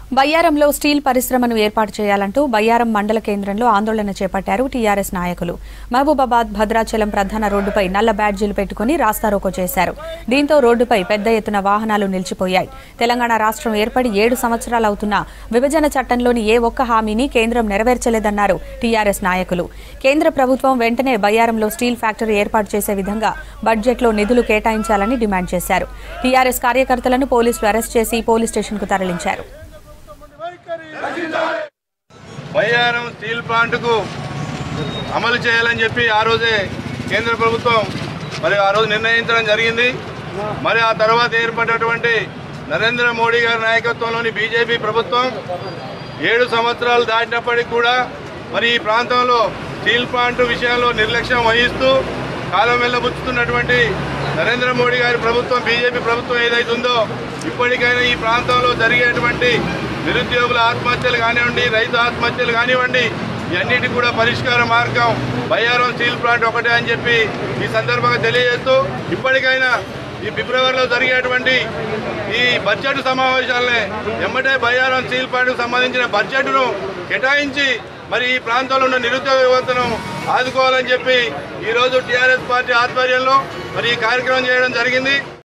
బయ్యారంలో steel పరిశ్రమను ఏర్పాటు చేయాలంటూ బయ్యారం మండల కేంద్రంలో ఆందోళన చేపట్టారు టీఆర్ఎస్ నాయకులు మహబూబాబాద్ భద్రాచలం ప్రధాన రోడ్డుపై నల్ల బ్యాడ్జీలు పెట్టుకుని రాస్తారోకో చేశారు దీంతో రోడ్డుపై పెద్ద ఎత్తున వాహనాలు నిలిచిపోయాయి తెలంగాణ రాష్ట్రం ఏర్పడి ఏడు సంవత్సరాలు అవుతున్నా విభజన చట్టంలోని ఏ ఒక్క హామీని కేంద్రం నెరవేర్చలేదన్నారు టీఆర్ఎస్ నాయకులు కేంద్ర ప్రభుత్వం వెంటనే బయ్యారంలో స్టీల్ ఫ్యాక్టరీ ఏర్పాటు చేసే విధంగా బడ్జెట్లో నిధులు కేటాయించాలని డిమాండ్ చేశారు టీఆర్ఎస్ కార్యకర్తలను పోలీసులు అరెస్ట్ చేసి పోలీస్ స్టేషన్కు తరలించారు బయ్యారం స్టీల్ ప్లాంట్కు అమలు చేయాలని చెప్పి ఆ రోజే కేంద్ర ప్రభుత్వం మరి ఆ రోజు నిర్ణయించడం జరిగింది మరి ఆ తర్వాత ఏర్పడినటువంటి నరేంద్ర మోడీ గారి నాయకత్వంలోని బీజేపీ ప్రభుత్వం ఏడు సంవత్సరాలు దాటినప్పటికీ కూడా మరి ఈ ప్రాంతంలో స్టీల్ ప్లాంట్ విషయంలో నిర్లక్ష్యం వహిస్తూ కాలం వెళ్ళబుచ్చుతున్నటువంటి నరేంద్ర మోడీ గారి ప్రభుత్వం బీజేపీ ప్రభుత్వం ఏదైతే ఉందో ఇప్పటికైనా ఈ ప్రాంతంలో జరిగేటువంటి నిరుద్యోగుల ఆత్మహత్యలు కానివ్వండి రైతు ఆత్మహత్యలు కానివ్వండి ఇవన్నిటి కూడా పరిష్కార మార్గం బయ్యారం స్టీల్ ప్లాంట్ ఒకటే అని చెప్పి ఈ సందర్భంగా తెలియజేస్తూ ఇప్పటికైనా ఈ ఫిబ్రవరిలో జరిగేటువంటి ఈ బడ్జెట్ సమావేశాలనే ఎమ్మటే బయ్యారం స్టీల్ ప్లాంట్కు సంబంధించిన బడ్జెట్ను కేటాయించి మరి ఈ ప్రాంతంలో ఉన్న నిరుద్యోగ యువతను ఆదుకోవాలని చెప్పి ఈరోజు టీఆర్ఎస్ పార్టీ ఆధ్వర్యంలో మరి ఈ కార్యక్రమం చేయడం జరిగింది